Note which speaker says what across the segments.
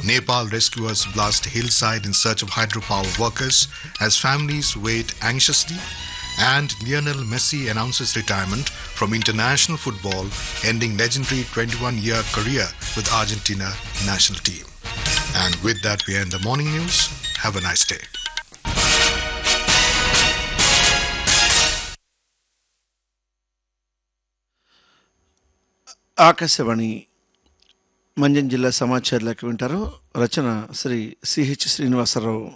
Speaker 1: Nepal rescuers blast hillside in search of hydropower workers as families wait anxiously. And Lionel Messi announces retirement from international football, ending legendary 21-year career with Argentina national team. And with that, we end the morning news. Have a nice day.
Speaker 2: Akashvani మంజన్ జిల్లా సమాచారాలకు వింటారు రచన Shri CH Srinivasarao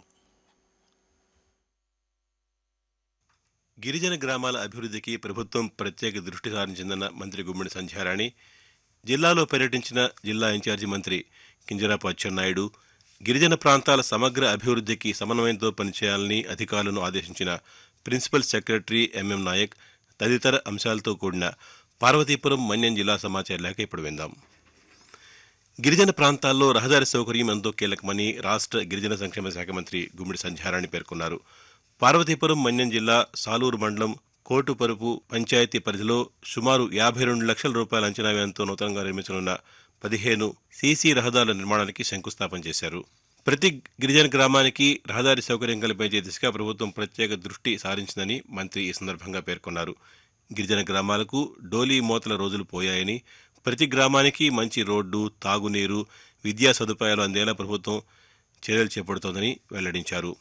Speaker 3: గిరిజన గ్రామాల అభివృద్ధికి ప్రభుత్వం ప్రత్యేక దృష్టి సారించిందన్న మంత్రి గుమ్మిడి సంధ్యారాణి జిల్లాలో పర్యటించిన జిల్లా ఇన్ఛార్జి మంత్రి కింజరాపు అచ్చెన్నాయుడు గిరిజన ప్రాంతాల సమగ్ర అభివృద్ధికి సమన్వయంతో పనిచేయాలని అధికారులను ఆదేశించిన ప్రిన్సిపల్ సెక్రటరీ ఎంఎం నాయక్ తదితర అంశాలతో కూడిన పార్వతీపురం మన్యం జిల్లా సమాచార లేఖ ఇప్పుడు విందాం గిరిజన ప్రాంతాల్లో రహదారి సౌకర్యం ఎంతో కీలకమని రాష్ట్ర గిరిజన సంక్షేమ శాఖ మంత్రి గుమ్మిడి సంధ్యారాణి పేర్కొన్నారు పార్వతీపురం మన్యం జిల్లా సాలూరు మండలం కోటుపరుపు పంచాయతీ పరిధిలో సుమారు యాభై రెండు లక్షల రూపాయల అంచనా వ్యయంతో నూతనంగా నిర్మించనున్న పదిహేను సీసీ రహదారుల నిర్మాణానికి శంకుస్థాపన చేశారు ప్రతి గిరిజన గ్రామానికి రహదారి సౌకర్యం కల్పించే దిశగా ప్రభుత్వం ప్రత్యేక దృష్టి సారించిందని మంత్రి ఈ సందర్భంగా పేర్కొన్నారు గిరిజన గ్రామాలకు డోలీ మోతల రోజులు పోయాయని ప్రతి గ్రామానికి మంచి రోడ్డు తాగునీరు విద్యా సదుపాయాలు అందేలా ప్రభుత్వం చర్యలు చేపడుతోందని వెల్లడించారు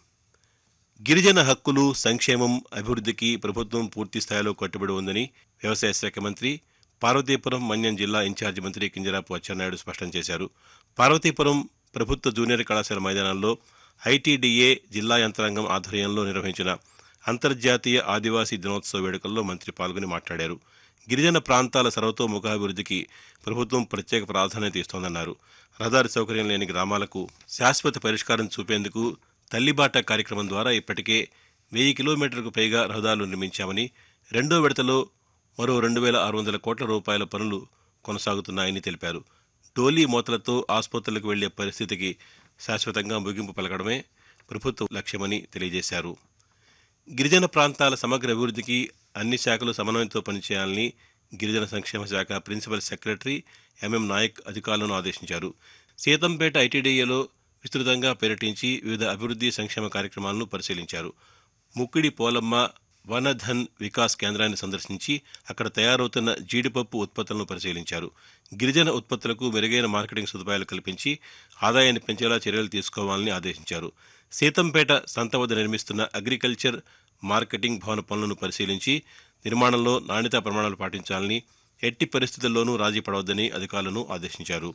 Speaker 3: గిరిజన హక్కులు సంక్షేమం అభివృద్ధికి ప్రభుత్వం పూర్తి స్థాయిలో కట్టుబడి ఉందని వ్యవసాయ శాఖ మంత్రి పార్వతీపురం మన్యం జిల్లా ఇన్ఛార్జి మంత్రి కింజరాపు అచ్చెన్నాయుడు స్పష్టం చేశారు పార్వతీపురం ప్రభుత్వ జూనియర్ కళాశాల మైదానంలో ఐటీడీఏ జిల్లా యంత్రాంగం ఆధ్వర్యంలో నిర్వహించిన అంతర్జాతీయ ఆదివాసీ దినోత్సవ వేడుకల్లో మంత్రి పాల్గొని మాట్లాడారు గిరిజన ప్రాంతాల సర్వతోముఖాభివృద్ధికి ప్రభుత్వం ప్రత్యేక ప్రాధాన్యత ఇస్తోందన్నారు రహదారి సౌకర్యం లేని గ్రామాలకు శాశ్వత పరిష్కారం చూపేందుకు తల్లిబాట కార్యక్రమం ద్వారా ఇప్పటికే వెయ్యి కిలోమీటర్లకు పైగా రహదారులు నిర్మించామని రెండో విడతలో మరో రెండు వేల ఆరు వందల కోట్ల రూపాయల పనులు కొనసాగుతున్నాయని తెలిపారు డోలీ మోతలతో ఆసుపత్రులకు వెళ్లే పరిస్థితికి శాశ్వతంగా ముగింపు పలకడమే ప్రభుత్వ లక్ష్యమని తెలియజేశారు గిరిజన ప్రాంతాల సమగ్ర అభివృద్ధికి అన్ని శాఖలు సమన్వయంతో పనిచేయాలని గిరిజన సంక్షేమ శాఖ ప్రిన్సిపల్ సెక్రటరీ ఎంఎం నాయక్ అధికారులను ఆదేశించారు సీతంపేట ఐటీడీఏలో విస్తృతంగా పర్యటించి వివిధ అభివృద్ధి సంక్షేమ కార్యక్రమాలను పరిశీలించారు ముక్కిడి పోలమ్మ వనధన్ వికాస్ కేంద్రాన్ని సందర్శించి అక్కడ తయారవుతున్న జీడిపప్పు ఉత్పత్తులను పరిశీలించారు గిరిజన ఉత్పత్తులకు మెరుగైన మార్కెటింగ్ సదుపాయాలు కల్పించి ఆదాయాన్ని పెంచేలా చర్యలు తీసుకోవాలని ఆదేశించారు సీతంపేట సంత వద్ద నిర్మిస్తున్న అగ్రికల్చర్ మార్కెటింగ్ భవన పనులను పరిశీలించి నిర్మాణంలో నాణ్యతా ప్రమాణాలు పాటించాలని ఎట్టి పరిస్థితుల్లోనూ రాజీ పడవద్దని అధికారులను ఆదేశించారు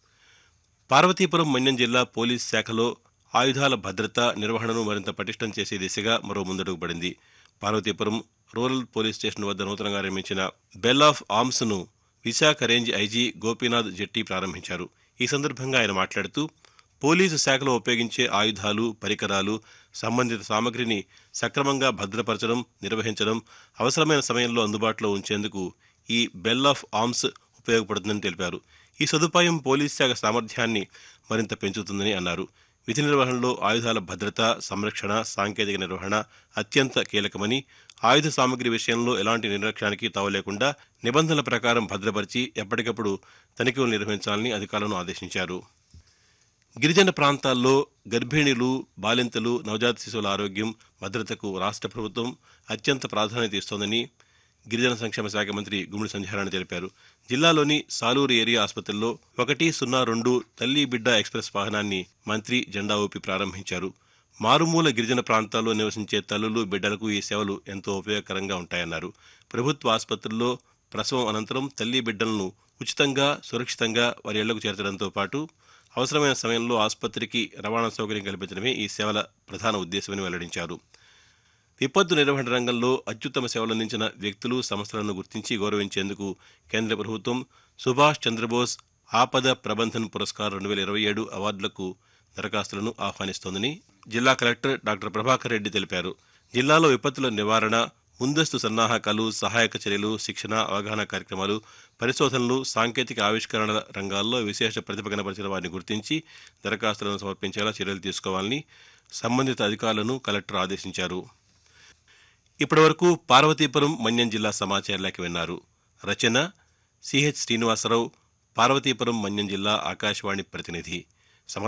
Speaker 3: పార్వతీపురం మన్యం జిల్లా పోలీస్ శాఖలో ఆయుధాల భద్రత నిర్వహణను మరింత పటిష్టం చేసే దిశగా మరో ముందడుగు పడింది పార్వతీపురం రూరల్ పోలీస్ స్టేషన్ వద్ద నూతనంగా నిర్మించిన బెల్ ఆఫ్ ఆర్మ్స్ ను విశాఖ రేంజ్ ఐజీ గోపీనాథ్ జెట్టి ప్రారంభించారు ఈ సందర్భంగా ఆయన మాట్లాడుతూ పోలీసు శాఖలో ఉపయోగించే ఆయుధాలు పరికరాలు సంబంధిత సామగ్రిని సక్రమంగా భద్రపరచడం నిర్వహించడం అవసరమైన సమయంలో అందుబాటులో ఉంచేందుకు ఈ బెల్ ఆఫ్ ఆర్మ్స్ ఉపయోగపడుతుందని తెలిపారు ఈ సదుపాయం పోలీస్ శాఖ సామర్థ్యాన్ని మరింత పెంచుతుందని అన్నారు విధి నిర్వహణలో ఆయుధాల భద్రత సంరక్షణ సాంకేతిక నిర్వహణ అత్యంత కీలకమని ఆయుధ సామగ్రి విషయంలో ఎలాంటి నిర్లక్ష్యానికి తావు లేకుండా నిబంధనల ప్రకారం భద్రపరిచి ఎప్పటికప్పుడు తనిఖీలు నిర్వహించాలని అధికారులను ఆదేశించారు గిరిజన ప్రాంతాల్లో గర్భిణీలు బాలింతలు నవజాత శిశువుల ఆరోగ్యం భద్రతకు రాష్ట్ర ప్రభుత్వం అత్యంత ప్రాధాన్యత ఇస్తోందని గిరిజన సంక్షేమ శాఖ మంత్రి గుమిడి సంధ్యారాణి తెలిపారు జిల్లాలోని సాలూరు ఏరియా ఆసుపత్రిలో ఒకటి సున్నా రెండు తల్లి బిడ్డ ఎక్స్ప్రెస్ వాహనాన్ని మంత్రి జెండా ఊపి ప్రారంభించారు మారుమూల గిరిజన ప్రాంతాల్లో నివసించే తల్లులు బిడ్డలకు ఈ సేవలు ఎంతో ఉపయోగకరంగా ఉంటాయన్నారు ప్రభుత్వ ఆసుపత్రుల్లో ప్రసవం అనంతరం తల్లి బిడ్డలను ఉచితంగా సురక్షితంగా వారి ఇళ్లకు చేర్చడంతో పాటు అవసరమైన సమయంలో ఆసుపత్రికి రవాణా సౌకర్యం కల్పించడమే ఈ సేవల ప్రధాన ఉద్దేశమని వెల్లడించారు విపత్తు నిర్వహణ రంగంలో అత్యుత్తమ సేవలందించిన వ్యక్తులు సంస్థలను గుర్తించి గౌరవించేందుకు కేంద్ర ప్రభుత్వం సుభాష్ చంద్రబోస్ ఆపద ప్రబంధన్ పురస్కార్ రెండు వేల ఇరవై ఏడు అవార్డులకు దరఖాస్తులను ఆహ్వానిస్తోందని జిల్లా కలెక్టర్ డాక్టర్ ప్రభాకర్ రెడ్డి తెలిపారు జిల్లాలో విపత్తుల నివారణ ముందస్తు సన్నాహకాలు సహాయక చర్యలు శిక్షణ అవగాహన కార్యక్రమాలు పరిశోధనలు సాంకేతిక ఆవిష్కరణల రంగాల్లో విశేష ప్రతిభ కనపరిచిన వారిని గుర్తించి దరఖాస్తులను సమర్పించేలా చర్యలు తీసుకోవాలని సంబంధిత అధికారులను కలెక్టర్ ఆదేశించారు ఇప్పటివరకు పార్వతీపురం మన్యం జిల్లా సమాచారాలకి విన్నారు రచన సిహెచ్ శ్రీనివాసరావు పార్వతీపురం మన్యం జిల్లా ఆకాశవాణి ప్రతినిధి